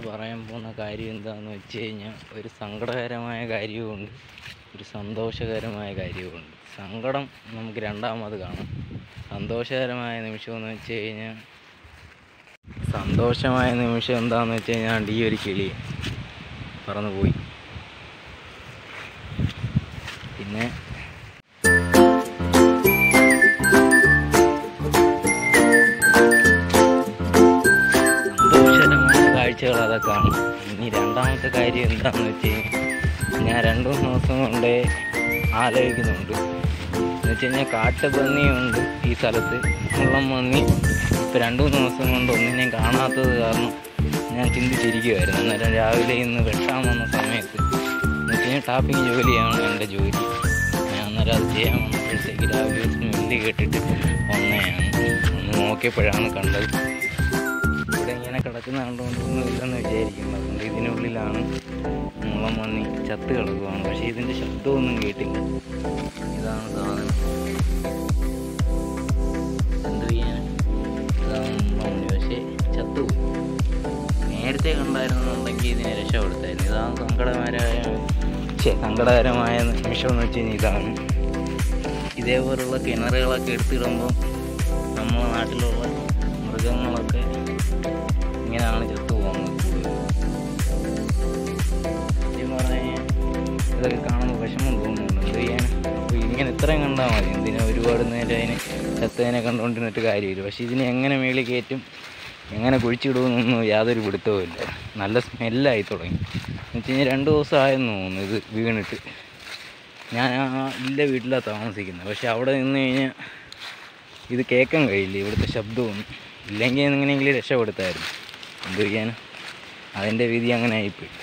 പറയാൻ പോകുന്ന കാര്യം എന്താണെന്ന് വെച്ച് കഴിഞ്ഞാൽ ഒരു സങ്കടകരമായ കാര്യവുമുണ്ട് ഒരു സന്തോഷകരമായ കാര്യവുമുണ്ട് സങ്കടം നമുക്ക് രണ്ടാമത് കാണാം സന്തോഷകരമായ നിമിഷം എന്ന് വെച്ച് കഴിഞ്ഞാൽ സന്തോഷമായ നിമിഷം എന്താണെന്ന് വെച്ച് കഴിഞ്ഞാൽ ഈ ഒരു കിളി പറന്നു പോയി പിന്നെ സന്തോഷകരമായ കാഴ്ചകൾ അതൊക്കെയാണ് ഇനി രണ്ടാമത്തെ കാര്യം എന്താണെന്ന് വെച്ച് കഴിഞ്ഞാൽ ഞാൻ രണ്ട് മൂന്ന് ദിവസം കൊണ്ടേ ആലോചിക്കുന്നുണ്ട് എന്ന് വെച്ച് കഴിഞ്ഞാൽ കാട്ടുപന്നിയുണ്ട് ഈ സ്ഥലത്ത് മുള്ളം പന്നി ഇപ്പോൾ രണ്ട് മൂന്ന് ദിവസം കൊണ്ട് ഒന്നിനെയും കാണാത്തത് കാരണം ഞാൻ ചിന്തിച്ചിരിക്കുമായിരുന്നു അന്നേരം രാവിലെ ഇന്ന് വെട്ടാൻ വന്ന സമയത്ത് എന്ന് വെച്ച് കഴിഞ്ഞാൽ ടാപ്പിംഗ് ജോലിയാണ് എൻ്റെ ജോലി ഞാൻ അന്നേരം അത് ചെയ്യാൻ വന്നപ്പോഴത്തേക്ക് രാവിലെ സ്മെല്ല് കേട്ടിട്ട് വന്നതാണ് ഒന്ന് നോക്കിയപ്പോഴാണ് കണ്ടത് ഇവിടെ ഇങ്ങനെ കിടക്കുന്ന കണ്ടുകൊണ്ടൊന്നും ഇല്ലെന്ന് വിചാരിക്കുന്നു അതുകൊണ്ട് ഇതിനുള്ളിലാണ് മുള്ളം പന്നി ചത്ത് കിടക്കുവാണ് പക്ഷേ ഇതിൻ്റെ ശബ്ദമൊന്നും കേട്ടില്ല ഇതാണ് സാധനം എന്ത് ചെയ്യാൻ ഇതാണ് മുള്ളം പന്നി പക്ഷേ ചത്തുപോയി നേരത്തെ കണ്ടായിരുന്നുണ്ടെങ്കിൽ ഇതിനെ രക്ഷപ്പെടുത്തായിരുന്നു ഇതാണ് സങ്കടകരമായ ഛെ, സങ്കടകരമായ നിമിഷം എന്ന് വെച്ച് കഴിഞ്ഞാൽ ഇതാണ് ഇതേപോലുള്ള കിണറുകളൊക്കെ എടുത്തിടുമ്പോൾ നമ്മുടെ നാട്ടിലുള്ള മൃഗങ്ങളൊക്കെ ഇങ്ങനെയാണ് ചത്തു പോകുന്നത് കൂടുതലും സത്യം പറഞ്ഞാൽ ഇതൊക്കെ കാണുമ്പോൾ വിഷമം തോന്നുന്നുണ്ട് എന്ത് ചെയ്യാൻ അപ്പോൾ ഇങ്ങനെ ഇത്രയും കണ്ടാൽ മതി എന്തിനാ ഒരുപാട് നേരം അതിനെ ചത്തതിനെ കണ്ടുകൊണ്ടിരുന്നിട്ട് കാര്യമില്ല പക്ഷേ ഇതിനെ എങ്ങനെ മേളിൽ കയറ്റും എങ്ങനെ കുഴിച്ചിടുമെന്നൊന്നും യാതൊരു പിടുത്തവും ഇല്ല നല്ല സ്മെല്ലായി തുടങ്ങി എന്ന് വെച്ച് കഴിഞ്ഞാൽ രണ്ട് ദിവസം ആയെന്ന് തോന്നുന്നു ഇത് വീണിട്ട് ഞാൻ ആ ഇല്ല വീട്ടിലാണ് താമസിക്കുന്നത് പക്ഷെ അവിടെ നിന്ന് കഴിഞ്ഞാൽ ഇത് കേൾക്കാൻ കഴിയില്ല ഇവിടുത്തെ ശബ്ദമൊന്നും ഇല്ലെങ്കിൽ എങ്ങനെയെങ്കിലും രക്ഷപ്പെടുത്തായിരുന്നു എന്ത് ചെയ്യാൻ അതിൻ്റെ വിധി അങ്ങനെ ആയിപ്പോയി